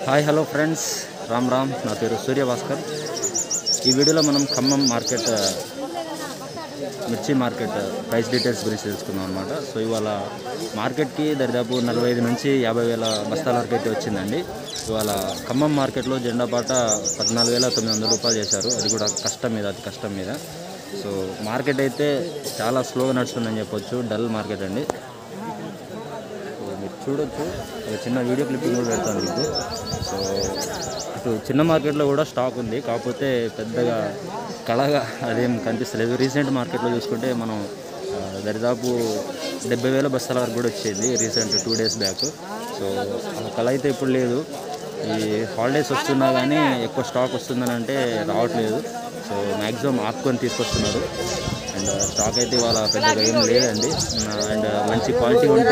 hi hello friends Ram Ram నా పేరు సూర్య భాస్కర్ ఈ వీడియోలో మనం ఖమ్మం మార్కెట్ మిర్చి మార్కెట్ ప్రైస్ డీటెయిల్స్ గురించి తెలుసుకుందాం అనమాట సో ఇవాళ మార్కెట్కి దరిదాపు నలభై ఐదు నుంచి యాభై వేల బస్తాల వరకు అయితే వచ్చిందండి ఇవాళ ఖమ్మం మార్కెట్లో జెండా పాట పద్నాలుగు వేల తొమ్మిది వందల రూపాయలు చేశారు అది కూడా కష్టం మీద అతి కష్టం మీద సో మార్కెట్ అయితే చాలా స్లోగా నడుస్తుందని చెప్పొచ్చు డల్ మార్కెట్ అండి సో మీరు చూడొచ్చు ఒక చిన్న వీడియో క్లిప్పింగ్ కూడా పెడతాను మీకు సో ఇటు చిన్న మార్కెట్లో కూడా స్టాక్ ఉంది కాకపోతే పెద్దగా కళగా అదేం కనిపిస్తలేదు రీసెంట్ మార్కెట్లో చూసుకుంటే మనం ఆ, దరిదాపు డెబ్బై వేల బస్తాల వరకు కూడా వచ్చేది recent two days back so ఆ కళ అయితే ఇప్పుడు లేదు ఈ హాలిడేస్ వస్తున్నా కానీ ఎక్కువ స్టాక్ వస్తుందని అంటే రావట్లేదు సో మ్యాక్సిమం ఆపుకొని తీసుకొస్తున్నారు అండ్ స్టాక్ అయితే ఇవాళ పెద్దగా ఏం లేదండి అండ్ మంచి క్వాలిటీ ఉంటే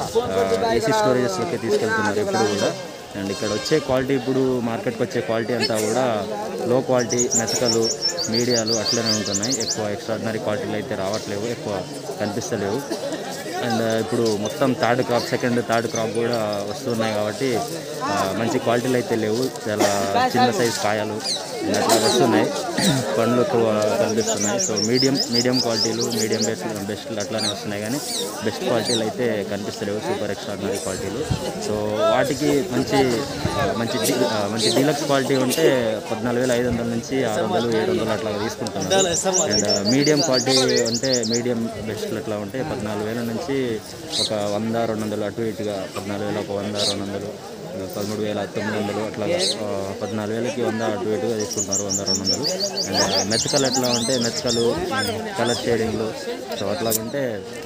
ఏసీ స్టోరేజెస్లోకి తీసుకెళ్తున్నారు ఎప్పుడు కూడా అండ్ ఇక్కడ వచ్చే క్వాలిటీ ఇప్పుడు మార్కెట్కి వచ్చే క్వాలిటీ అంతా కూడా లో క్వాలిటీ మెతకలు మీడియాలు అట్లనే ఉంటున్నాయి ఎక్కువ ఎక్స్ట్రాడినరీ క్వాలిటీలు అయితే రావట్లేవు ఎక్కువ కనిపిస్తలేవు అండ్ ఇప్పుడు మొత్తం third crop second third crop కూడా వస్తున్నాయి కాబట్టి ఆ, మంచి క్వాలిటీలు అయితే లేవు చాలా చిన్న సైజ్ కాయలు అండ్ అట్లా వస్తున్నాయి పండ్లు ఎక్కువ కనిపిస్తున్నాయి సో మీడియం మీడియం క్వాలిటీలు మీడియం బెస్ట్ బెస్ట్ అట్లానే వస్తున్నాయి కానీ బెస్ట్ క్వాలిటీలు అయితే కనిపిస్తలేవు సూపర్ ఎక్స్ట్రాడినరీ క్వాలిటీలు సో వాటికి మంచి ఆ, మంచి డి- ఆ, మంచి డీలక్స్ క్వాలిటీ ఉంటే పద్నాలుగు వేల ఐదు వందల నుంచి ఆరు వందలు ఏడు వందలు అట్లా తీసుకుంటున్నారు అండ్ మీడియం క్వాలిటీ అంటే మీడియం బెస్ట్ అట్లా ఉంటే పద్నాలుగు వేల నుంచి ఒక వంద రెండు వందలు అటు ఇటుగా పద్నాలుగు వేల ఒక వంద రెండు వందలు పదమూడు వేల తొమ్మిది వందలు అట్లా ఆ, పద్నాలుగు వేలకి వంద అటు ఇటుగా తీసుకుంటారు వంద రెండు వందలు అండ్ మెతకలు ఎట్లా ఉంటే మెతకలు కలర్ షేడింగ్లు సో అట్లా ఉంటే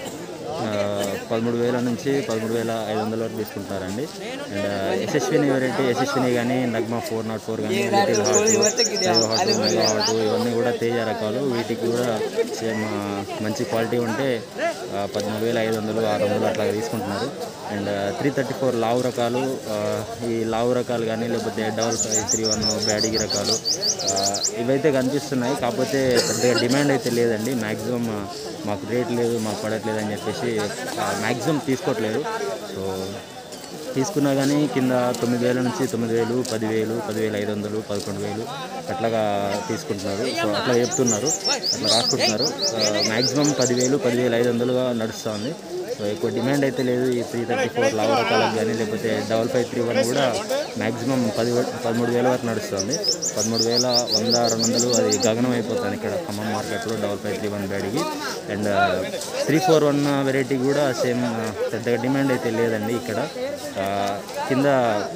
ఆ, పదమూడు వేల నుంచి పదమూడు వేల ఐదు వందల వరకు తీసుకుంటారండి అండ్ యశస్విని వెరైటీ యశస్విని కానీ నగ్మా ఫోర్ నాట్ ఫోర్ కానీ little heart five heart mega heart ఇవన్నీ కూడా తేజ రకాలు వీటికి కూడా సేమ్ ఆ, మంచి క్వాలిటీ ఉంటే ఆ, పద్నాలుగు వేల ఐదు వందలు ఆరు వందలు అట్లా తీసుకుంటున్నారు అండ్ త్రీ థర్టీ ఫోర్ లావు రకాలు ఆ, ఈ లావు రకాలు కానీ లేకపోతే double five three one Byadgi రకాలు ఆ, ఇవైతే కనిపిస్తున్నాయి కాకపోతే పెద్దగా డిమాండ్ అయితే లేదండి మ్యాక్సిమం మాకు రేట్ లేదు మాకు పడట్లేదు అని చెప్పేసి మ్యాక్సిమం తీసుకోవట్లేదు సో తీసుకున్నా కానీ కింద తొమ్మిది వేల నుంచి తొమ్మిది వేలు పదివేలు పదివేల ఐదు వందలు పదకొండు వేలు అట్లాగా తీసుకుంటున్నారు సో అట్లా చెప్తున్నారు అట్లా రాసుకుంటున్నారు మ్యాక్సిమం పదివేలు పదివేల ఐదు వందలుగా నడుస్తుంది సో ఎక్కువ డిమాండ్ అయితే లేదు ఈ త్రీ థర్టీ ఫోర్ లావ్ రకాలకు కానీ లేకపోతే డబల్ ఫైవ్ త్రీ వన్ కూడా మ్యాక్సిమం పది పదమూడు వేల వరకు నడుస్తుంది పదమూడు వేల వంద రెండు వందలు అది గగనం అయిపోతుంది ఇక్కడ ఖమ్మం మార్కెట్లో డబల్ ఫైవ్ త్రీ వన్ బ్యాడ్కి and three four one variety కూడా సేమ్ పెద్దగా డిమాండ్ అయితే లేదండి ఇక్కడ ఆ, కింద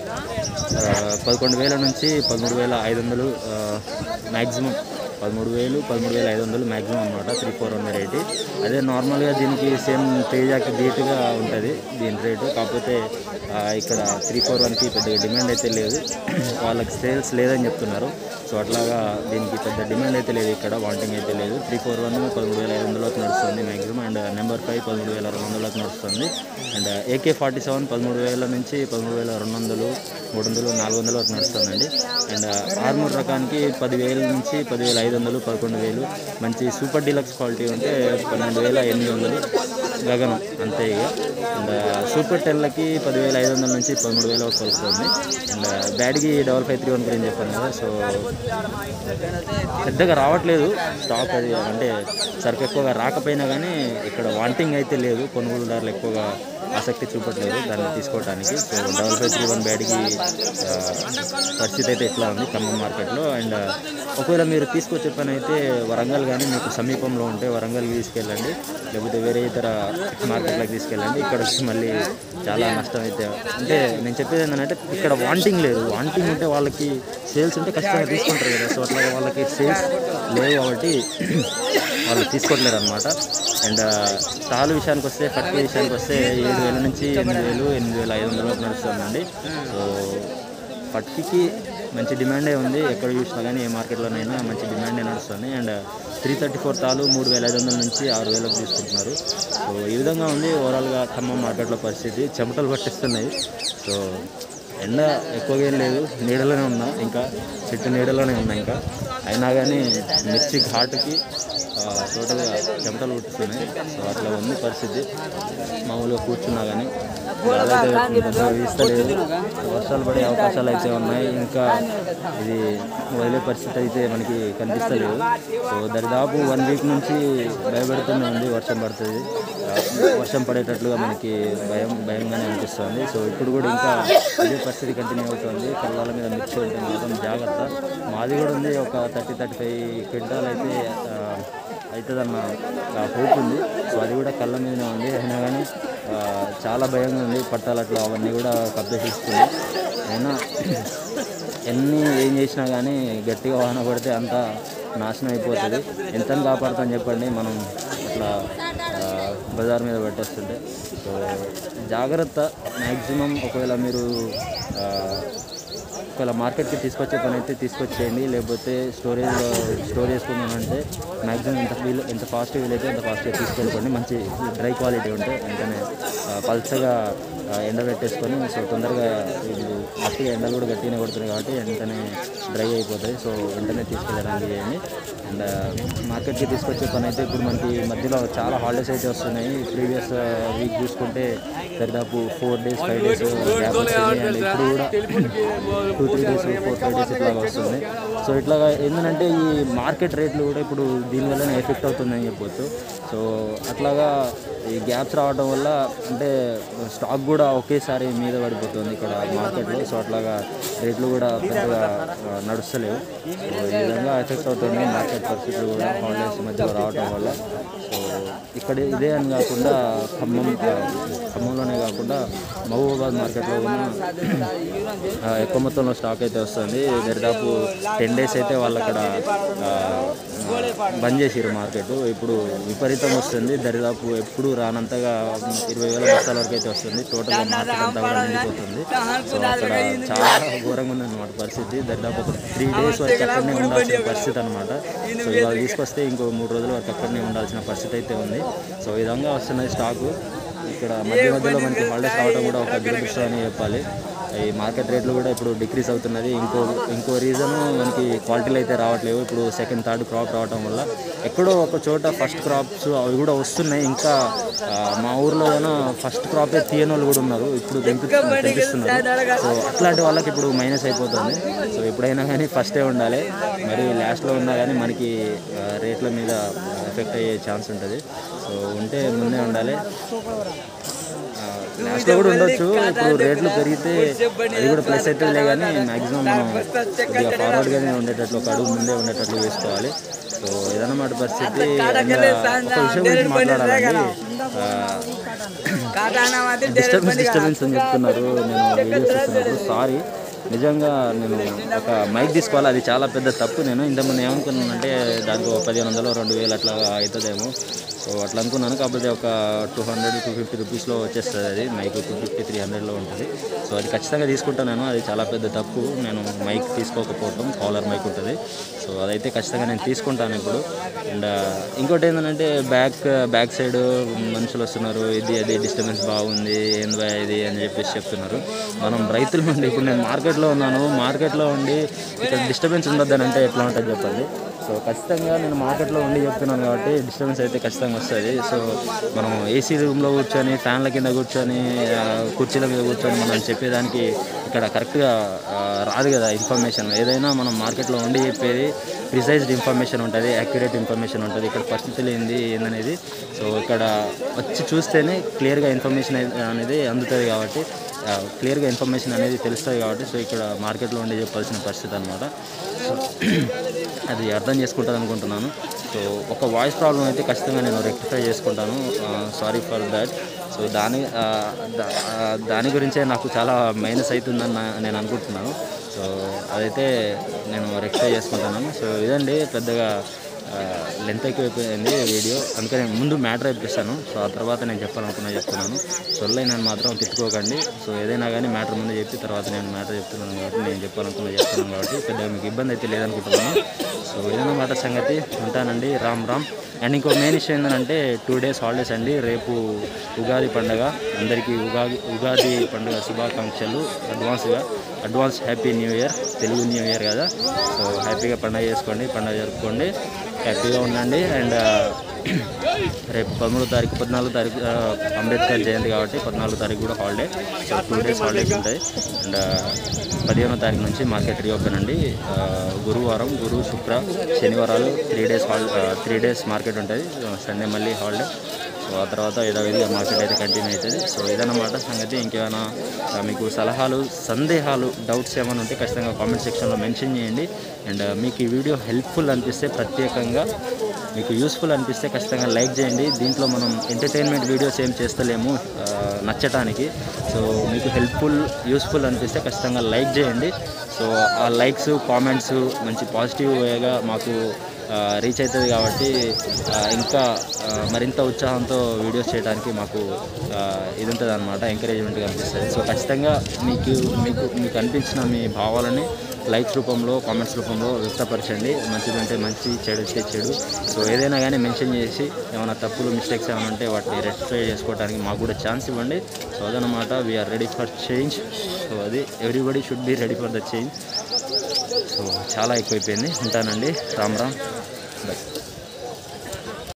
ఆ, పదకొండు వేల నుంచి పదమూడు వేల ఐదు వందలు మ్యాక్సిమం పదమూడు వేలు పదమూడు వేల ఐదు వందలు మ్యాక్సిమం అనమాట త్రీ ఫోర్ వన్ రేటు అదే నార్మల్గా దీనికి సేమ్ తేజాకి ధీటుగా ఉంటుంది దీని రేటు కాకపోతే ఆ, ఇక్కడ త్రీ ఫోర్ వన్కి పెద్దగా డిమాండ్ అయితే లేదు వాళ్ళకి సేల్స్ లేదని చెప్తున్నారు సో అట్లాగా దీనికి పెద్ద డిమాండ్ అయితే లేదు ఇక్కడ వాంటింగ్ అయితే లేదు త్రీ ఫోర్ వన్ పదమూడు వేల ఐదు వందలకు నడుస్తుంది మ్యాక్సిమం అండ్ నెంబర్ ఫైవ్ పదమూడు వేల రెండు వందలకు నడుస్తుంది అండ్ ఏకే ఫార్టీ సెవెన్ పదమూడు వేల నుంచి పదమూడు వేల రెండు వందలు మూడు వందలు నాలుగు వందల వరకు నడుస్తుందండి అండ్ ఆర్మూర్ రకానికి పదివేల నుంచి పదివేల ఐదు వందలు పదకొండు వేలు మంచి సూపర్ డీలక్స్ క్వాలిటీ ఉంటే పన్నెండు వేల ఎనిమిది వందలు గగనం అంతే ఇక అండ్ సూపర్ టెన్లకి పదివేల ఐదు వందల నుంచి పదమూడు వేల వరకు వస్తుంది అండ్ బ్యాడ్కి డబల్ ఫైవ్ త్రీ వన్ గురించి చెప్పాను కదా సో పెద్దగా రావట్లేదు స్టాక్ అది అంటే సరుకు ఎక్కువగా రాకపోయినా కానీ ఇక్కడ వాంటింగ్ అయితే లేదు కొనుగోలుదారులు ఎక్కువగా ఆసక్తి చూపట్లేదు దాన్ని తీసుకోవడానికి so double five three one బ్యాడ్కి ఆ, పరిస్థితి అయితే ఇట్లా ఉంది ఖమ్మం మార్కెట్లో అండ్ ఒకవేళ మీరు తీసుకొచ్చే పని అయితే వరంగల్ కానీ మీకు సమీపంలో ఉంటే వరంగల్కి తీసుకెళ్ళండి లేకపోతే వేరే ఇతర మార్కెట్లకు తీసుకెళ్ళండి ఇక్కడ వచ్చి మళ్ళీ చాలా నష్టం అయితే అంటే నేను చెప్పేది ఏంటంటే ఇక్కడ వాంటింగ్ లేదు వాంటింగ్ ఉంటే వాళ్ళకి సేల్స్ ఉంటే ఖచ్చితంగా తీసుకుంటారు కదా సో అట్లా వాళ్ళకి సేల్స్ లేవు కాబట్టి వాళ్ళు తీసుకోవట్లేదు అనమాట అండ్ తాలు విషయానికి వస్తే ఫస్ట్ విషయానికి వస్తే ఏడు వేల నుంచి ఎనిమిది వేలు ఎనిమిది వేల ఐదు వందల వరకు నడుస్తుందండి సో పట్టికి మంచి డిమాండే ఉంది ఎక్కడ చూసినా కానీ ఏ మార్కెట్లోనైనా మంచి డిమాండే నడుస్తుంది అండ్ త్రీ థర్టీ ఫోర్ తాలు మూడు వేల ఐదు వందల నుంచి ఆరు వేలకు తీసుకుంటున్నారు సో ఈ విధంగా ఉంది ఓవరాల్గా ఖమ్మం మార్కెట్లో పరిస్థితి చెమటలు పట్టిస్తున్నాయి సో ఎండ ఎక్కువగా ఏం లేదు నీడలోనే ఉన్నా ఇంకా చెట్టు నీడలోనే ఉన్నా ఇంకా అయినా కానీ మిర్చి ఘాటుకి టోటల్గా చెమటలు పుట్టుతున్నాయి సో అట్లా ఉంది పరిస్థితి మామూలుగా కూర్చున్నా కానీ గాలి వీస్తలేదు వర్షాలు పడే అవకాశాలు అయితే ఉన్నాయి ఇంకా ఇది వదిలే పరిస్థితి అయితే మనకి కనిపిస్తలేదు సో దరిదాపు వన్ వీక్ నుంచి భయపెడుతూనే ఉంది వర్షం పడుతుంది ఆ, వర్షం పడేటట్లుగా మనకి భయం భయంగానే అనిపిస్తుంది సో ఇప్పుడు కూడా ఇంకా ఇదే పరిస్థితి కంటిన్యూ అవుతుంది కళ్ళాల మీద మిర్చి ఉంటుంది మొత్తం జాగ్రత్త మాది కూడా ఉంది ఒక థర్టీ థర్టీ ఫైవ్ క్వింటాల్ అయితే ఆ, అవుతుందన్న హోప్ ఉంది సో అది కూడా కళ్ళ మీదనే ఉంది అయినా కానీ ఆ, చాలా భయంగా ఉంది పట్టాలు అట్లా అవన్నీ కూడా కప్పేసిస్తుంది అయినా ఎన్ని ఏం చేసినా కానీ గట్టిగా వాహన పడితే అంతా నాశనం అయిపోతుంది ఎంత కాపాడుతాం చెప్పండి మనం అట్లా ఆ, బజార్ మీద పెట్టేస్తుంటే సో జాగ్రత్త మ్యాక్సిమం ఒకవేళ మీరు ఆ, ఒకవేళ మార్కెట్కి తీసుకొచ్చే పని అయితే తీసుకొచ్చేయండి లేకపోతే స్టోరేజ్ స్టోర్ చేసుకున్నానంటే మ్యాక్సిమం ఎంత వీలు ఎంత ఫాస్ట్ వీలైతే అంత ఫాస్ట్గా తీసుకెళ్ళిపోండి మంచి డ్రై క్వాలిటీ ఉంటే వెంటనే ఆ, పల్చగా ఆ, ఎండబెట్టేసుకొని సో తొందరగా ఇప్పుడు గట్టిగా ఎండలు కూడా గట్టిగానే కొడుతున్నాయి కాబట్టి వెంటనే డ్రై అయిపోతాయి సో వెంటనే తీసుకెళ్ళడానికి చేయండి అండ్ మార్కెట్కి తీసుకొచ్చే పని అయితే ఇప్పుడు మనకి మధ్యలో చాలా హాలిడేస్ అయితే వస్తున్నాయి ప్రీవియస్ వీక్ చూసుకుంటే దాదాపు four days five days gap వచ్చింది అండ్ ఇప్పుడు కూడా two three days four five days ఇట్లా వస్తుంది సో ఇట్లా ఏంటంటే ఈ మార్కెట్ రేట్లు కూడా ఇప్పుడు దీనివల్లనే ఎఫెక్ట్ అవుతుందని చెప్పొచ్చు సో అట్లాగా ఈ గ్యాప్స్ రావడం వల్ల అంటే స్టాక్ కూడా ఒకేసారి మీద పడిపోతుంది ఇక్కడ మార్కెట్లో సో అట్లాగా రేట్లు కూడా పెద్దగా ఆ, నడుస్తలేవు సో ఈ విధంగా ఎఫెక్ట్ అవుతుంది మార్కెట్ పరిస్థితులు కూడా హాలిడేస్ మధ్యలో రావడం వల్ల సో ఇక్కడ ఇదే అని కాకుండా ఖమ్మం ఆ, ఖమ్మంలోనే కాకుండా మహబూబాబాద్ మార్కెట్లో కూడా ఆ, ఎక్కువ మొత్తంలో స్టాక్ అయితే వస్తుంది దరిదాపు టెన్ డేస్ అయితే వాళ్ళు అక్కడ ఆ, బంద్ చేసిరు మార్కెట్ ఇప్పుడు విపరీతం వస్తుంది దరిదాపు ఎప్పుడు రానంతగా ఇరవై వేల బస్తాల వరకు అయితే వస్తుంది టోటల్గా మార్కెట్ అంతా కూడా నిండిపోతుంది సో అక్కడ చాలా ఘోరంగా ఉంది అనమాట పరిస్థితి దరిదాపు ఒక త్రీ డేస్ వరకు అక్కడనే ఉండాల్సిన పరిస్థితి అనమాట సో ఇవాళ తీసుకొస్తే ఇంకో మూడు రోజుల వరకు అక్కడనే ఉండాల్సిన పరిస్థితి అయితే ఉంది సో ఈ విధంగా వస్తున్నది స్టాకు ఇక్కడ మధ్య మధ్యలో మనకి హాలిడేస్ రావడం కూడా ఒక దురదృష్టం అని చెప్పాలి ఈ మార్కెట్ రేట్లు కూడా ఇప్పుడు డిక్రీస్ అవుతున్నది ఇంకో ఇంకో రీజన్ మనకి క్వాలిటీలు అయితే రావట్లేవు ఇప్పుడు సెకండ్ థర్డ్ క్రాప్ రావడం వల్ల ఎక్కడో ఒక చోట ఫస్ట్ క్రాప్స్ అవి కూడా వస్తున్నాయి ఇంకా ఆ, మా ఊర్లో ఏమో ఫస్ట్ క్రాపే తీయని వాళ్ళు కూడా ఉన్నారు ఇప్పుడు తెంపి తెంపిస్తున్నారు సో అట్లాంటి వాళ్ళకి ఇప్పుడు మైనస్ అయిపోతుంది సో ఎప్పుడైనా కానీ ఫస్టే ఉండాలి మరి లాస్ట్లో ఉన్నా కానీ మనకి ఆ, రేట్ల మీద ఎఫెక్ట్ అయ్యే ఛాన్స్ ఉంటుంది సో ఉంటే ముందే ఉండాలి లాస్ట్లో కూడా ఉండొచ్చు ఇప్పుడు రేట్లు పెరిగితే అది కూడా ప్లస్ అవుతుందిలే కానీ మ్యాక్సిమం మనం కొద్దిగా ఫార్వర్డ్గానే ఉండేటట్లు ఒక అడుగు ముందే ఉండేటట్లు వేసుకోవాలి సో ఏదన్నమాట పరిస్థితి ఇంకా ఒక విషయం గురించి మాట్లాడాలండి డిస్టర్బెన్స్ డిస్టర్బెన్స్ అని చెప్తున్నారు నేను వీడియోస్ చూస్తున్నప్పుడు సారీ నిజంగా నేను ఒక మైక్ తీసుకోవాలి అది చాలా పెద్ద తప్పు నేను ఇంతకుముందు ఏమనుకున్నానంటే దానికి ఒక పదిహేను వందలు రెండు వేలు అట్లా అవుతుందేమో సో అట్లా అనుకున్నాను కాకపోతే ఒక టూ హండ్రెడ్ టూ ఫిఫ్టీ రూపీస్లో వచ్చేస్తుంది అది మైక్ టూ ఫిఫ్టీ త్రీ హండ్రెడ్లో ఉంటుంది సో అది ఖచ్చితంగా తీసుకుంటాను అది చాలా పెద్ద తప్పు నేను మైక్ తీసుకోకపోవటం కాలర్ మైక్ ఉంటుంది సో అదైతే ఖచ్చితంగా నేను తీసుకుంటాను ఇప్పుడు అండ్ ఇంకోటి ఏంటంటే బ్యాక్ బ్యాక్ సైడ్ మనుషులు వస్తున్నారు ఇది అది డిస్టర్బెన్స్ బాగుంది ఏంది బా ఇది అని చెప్పేసి చెప్తున్నారు మనం రైతుల నుండి ఇప్పుడు నేను మార్కెట్లో ఉన్నాను మార్కెట్లో ఉండి ఇక్కడ డిస్టర్బెన్స్ ఉండొద్దని అంటే ఎట్లా ఉంటుంది చెప్పండి సో ఖచ్చితంగా నేను మార్కెట్లో ఉండి చెప్తున్నాను కాబట్టి డిస్టర్బెన్స్ అయితే ఖచ్చితంగా వస్తుంది సో మనం ఏసీ రూమ్లో కూర్చొని ఫ్యాన్ల కింద కూర్చొని ఆ, కుర్చీల మీద కూర్చొని మనం చెప్పేదానికి ఇక్కడ కరెక్ట్గా ఆ, రాదు కదా ఇన్ఫర్మేషన్ ఏదైనా మనం మార్కెట్లో ఉండి చెప్పేది ప్రిసైజ్డ్ ఇన్ఫర్మేషన్ ఉంటుంది యాక్యురేట్ ఇన్ఫర్మేషన్ ఉంటుంది ఇక్కడ పరిస్థితులు ఏంది ఏందనేది సో ఇక్కడ వచ్చి చూస్తేనే క్లియర్గా ఇన్ఫర్మేషన్ అనేది అందుతుంది కాబట్టి క్లియర్గా ఇన్ఫర్మేషన్ అనేది తెలుస్తుంది కాబట్టి సో ఇక్కడ మార్కెట్లో ఉండి చెప్పాల్సిన పరిస్థితి అనమాట సో అది అర్థం చేసుకుంటుంది అనుకుంటున్నాను సో ఒక వాయిస్ ప్రాబ్లం అయితే ఖచ్చితంగా నేను రెక్టిఫై చేసుకుంటాను సారీ ఫర్ దాట్ సో దాని ఆ, దా- ఆ, దాని గురించే నాకు చాలా మైనస్ అవుతుందని నా- నేను అనుకుంటున్నాను సో అదైతే నేను రెక్టిఫై చేసుకుంటాను సో ఇదండి పెద్దగా లెంత్ ఎక్కువైపోయింది వీడియో అందుకని ముందు మ్యాటర్ అయిపిస్తాను సో ఆ తర్వాత నేను చెప్పాలనుకున్నా చెప్తున్నాను సొల్లై నేను మాత్రం తిట్టుకోకండి సో ఏదైనా కానీ మ్యాటర్ ముందు చెప్పి తర్వాత నేను మ్యాటర్ చెప్తున్నాను కాబట్టి నేను చెప్పాలనుకున్నా చెప్తున్నాను కాబట్టి పెద్దగా మీకు ఇబ్బంది అయితే లేదనుకుంటున్నాను సో ఏదైనా మాట సంగతి ఉంటానండి రామ్ రామ్ అండ్ ఇంకో మెయిన్ విషయం ఏంటంటే టూ డేస్ హాలిడేస్ అండి రేపు ఉగాది పండగ అందరికీ ఉగాది ఉగాది పండుగ శుభాకాంక్షలు అడ్వాన్స్గా advance happy new year Telugu new year కదా సో హ్యాపీగా పండగ చేసుకోండి పండగ జరుపుకోండి హ్యాపీగా ఉండండి అండ్ రేపు పదమూడో తారీఖు పద్నాలుగు తారీఖు ఆ, అంబేద్కర్ జయంతి కాబట్టి పద్నాలుగు తారీఖు కూడా holiday so two days holidays ఉంటాయి అండ్ పదిహేనో తారీఖు నుంచి మార్కెట్ రీఓపెన్ అండి ఆ, గురువారం గురు శుక్ర శనివారాలు త్రీ డేస్ హాల్ త్రీ డేస్ మార్కెట్ ఉంటుంది సండే మళ్ళీ హాలిడే సో ఆ తర్వాత యథావిధిగా మార్కెట్ అయితే కంటిన్యూ అవుతుంది సో ఇదన్నమాట సంగతి ఇంకేమైనా ఆ, మీకు సలహాలు సందేహాలు డౌట్స్ ఏమైనా ఉంటే ఖచ్చితంగా కామెంట్ సెక్షన్లో మెన్షన్ చేయండి అండ్ మీకు ఈ వీడియో హెల్ప్ఫుల్ అనిపిస్తే ప్రత్యేకంగా మీకు యూస్ఫుల్ అనిపిస్తే ఖచ్చితంగా లైక్ చేయండి దీంట్లో మనం ఎంటర్టైన్మెంట్ వీడియోస్ ఏం చేస్తలేము ఆ, నచ్చటానికి సో మీకు హెల్ప్ఫుల్ యూస్ఫుల్ అనిపిస్తే ఖచ్చితంగా లైక్ చేయండి సో ఆ లైక్స్ కామెంట్స్ మంచి పాజిటివ్ వేగా మాకు రీచ్ అవుతుంది కాబట్టి ఆ, ఇంకా ఆ, మరింత ఉత్సాహంతో వీడియోస్ చేయడానికి మాకు ఆ, ఇది ఉంటుంది అనమాట ఎంకరేజ్మెంట్గా అనిపిస్తుంది సో ఖచ్చితంగా మీకు మీకు మీకు అనిపించిన మీ భావాలని లైక్స్ రూపంలో కామెంట్స్ రూపంలో వ్యక్తపరచండి మంచిదంటే మంచి చెడు అయితే చెడు సో ఏదైనా కానీ మెన్షన్ చేసి ఏమైనా తప్పులు మిస్టేక్స్ ఏమైనా ఉంటే వాటిని రెక్టిఫై చేసుకోవడానికి మాకు కూడా ఛాన్స్ ఇవ్వండి సో అదనమాట we are ready for change so అది everybody should be ready for the change so చాలా ఎక్కువైపోయింది ఉంటానండి రామ్ రామ్ బాయ్